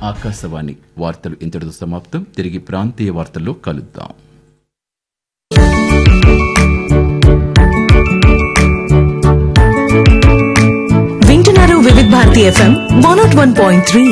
ఆకాశవాణి వార్తలు ఇంతటితో సమాప్తం తిరిగి ప్రాంతీయ వార్తల్లో కలుద్దాం వింటున్నారు Vividh Bharati FM one not one point three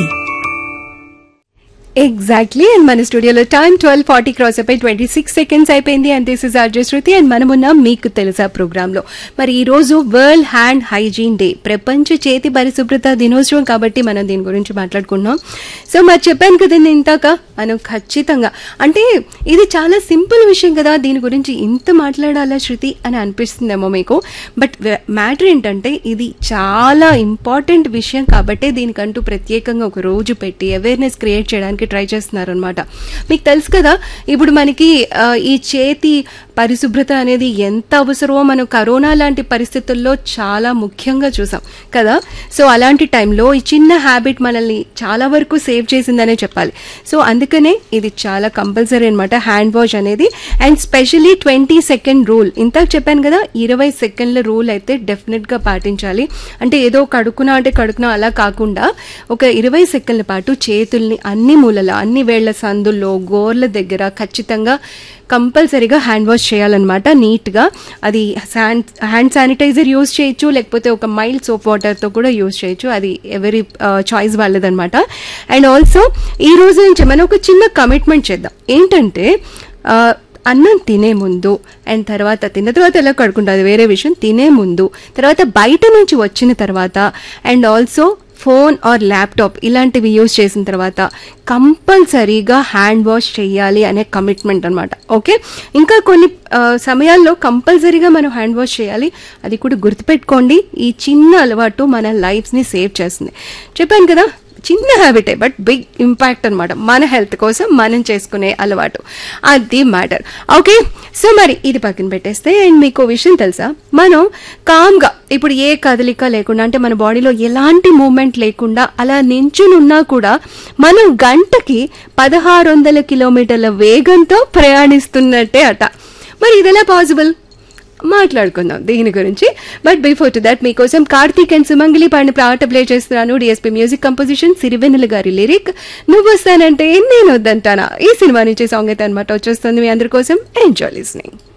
exactly and మన స్టూడియోలో టైం ట్వెల్వ్ ఫార్టీ క్రాస్ అయిపోయి ట్వంటీ సిక్స్ సెకండ్స్ అయిపోయింది and this is RJ Shruti and మనమున్నాం మీకు తెలుసా ప్రోగ్రాంలో మరి ఈ రోజు వరల్డ్ హ్యాండ్ హైజీన్ డే ప్రపంచ చేతి పరిశుభ్రత దినోత్సవం కాబట్టి మనం దీని గురించి మాట్లాడుకున్నాం సో మరి చెప్పాను కదండి ఇంతాక మనం ఖచ్చితంగా అంటే ఇది చాలా సింపుల్ విషయం కదా దీని గురించి ఇంత మాట్లాడాలా శృతి అని అనిపిస్తుందేమో మీకు బట్ మ్యాటర్ ఏంటంటే ఇది చాలా ఇంపార్టెంట్ విషయం కాబట్టి దీనికంటూ ప్రత్యేకంగా ఒక రోజు పెట్టి అవేర్నెస్ క్రియేట్ చేయడానికి ట్రై చేస్తున్నారు అనమాట మీకు తెలుసు కదా ఇప్పుడు మనకి ఆ, ఈ చేతి పరిశుభ్రత అనేది ఎంత అవసరమో మనం కరోనా లాంటి పరిస్థితుల్లో చాలా ముఖ్యంగా చూసాం కదా సో అలాంటి టైంలో ఈ చిన్న హ్యాబిట్ మనల్ని చాలా వరకు సేవ్ చేసిందనే చెప్పాలి సో అందుకనే ఇది చాలా కంపల్సరీ అనమాట హ్యాండ్ వాష్ అనేది and specially twenty second rule ఇంతకు చెప్పాను కదా ఇరవై సెకండ్ల రూల్ అయితే డెఫినెట్ గా పాటించాలి అంటే ఏదో కడుకున్నా అంటే కడుకున్నా అలా కాకుండా ఒక ఇరవై సెకండ్ల పాటు చేతుల్ని అన్ని మూలల అన్ని వేళ్ల సందుల్లో గోర్ల దగ్గర ఖచ్చితంగా కంపల్సరీగా హ్యాండ్ వాష్ చేయాలన్నమాట నీట్గా అది శాన్ హ్యాండ్ శానిటైజర్ యూజ్ చేయొచ్చు లేకపోతే ఒక మైల్డ్ సోప్ వాటర్తో కూడా యూజ్ చేయొచ్చు అది ఎవరి చాయిస్ వాళ్ళదన్నమాట అండ్ ఆల్సో ఈ రోజు నుంచి మనం ఒక చిన్న కమిట్మెంట్ చేద్దాం ఏంటంటే ఆ, అన్నం తినే ముందు అండ్ తర్వాత తిన్న తర్వాత ఎలా కడుకుంటుంది అది వేరే విషయం తినే ముందు తర్వాత బయట నుంచి వచ్చిన తర్వాత and also phone or laptop ఇలాంటివి యూజ్ చేసిన తర్వాత కంపల్సరీగా హ్యాండ్ వాష్ చేయాలి అనే కమిట్మెంట్ అనమాట ఓకే ఇంకా కొన్ని ఆ, సమయాల్లో కంపల్సరీగా మనం హ్యాండ్ వాష్ చేయాలి అది కూడా గుర్తుపెట్టుకోండి ఈ చిన్న అలవాటు మన లైఫ్ని సేవ్ చేస్తుంది చెప్పాను కదా చిన్న హ్యాబిటే బట్ బిగ్ ఇంపాక్ట్ అనమాట మన హెల్త్ కోసం మనం చేసుకునే అలవాటు అది మ్యాటర్ ఓకే సో మరి ఇది పక్కన పెట్టేస్తే అండ్ మీకు విషయం తెలుసా మనం కామ్గా ఇప్పుడు ఏ కదలిక లేకుండా అంటే మన బాడీలో ఎలాంటి మూమెంట్ లేకుండా అలా నించుని ఉన్నా కూడా మనం గంటకి పదహారు వందల కిలోమీటర్ల వేగంతో ప్రయాణిస్తున్నట్టే అట మరి ఇది ఎలా పాసిబుల్ మాట్లాడుకుందాం దీని గురించి బట్ బిఫోర్ టు దట్ మీకోసం కార్తీక్ అండ్ సుమంగిలి పాడిన పాట ప్లే చేస్తున్నాను డిఎస్పీ మ్యూజిక్ కంపోజిషన్ సిరివెన్నెల గారి లిరిక్ నువ్వు వస్తానంటే నేను వద్దంటానా ఈ సినిమా నుంచి సాంగ్ అయితే అనమాట వచ్చేస్తుంది మీ అందరి కోసం ఎంజాయ్ లిస్నింగ్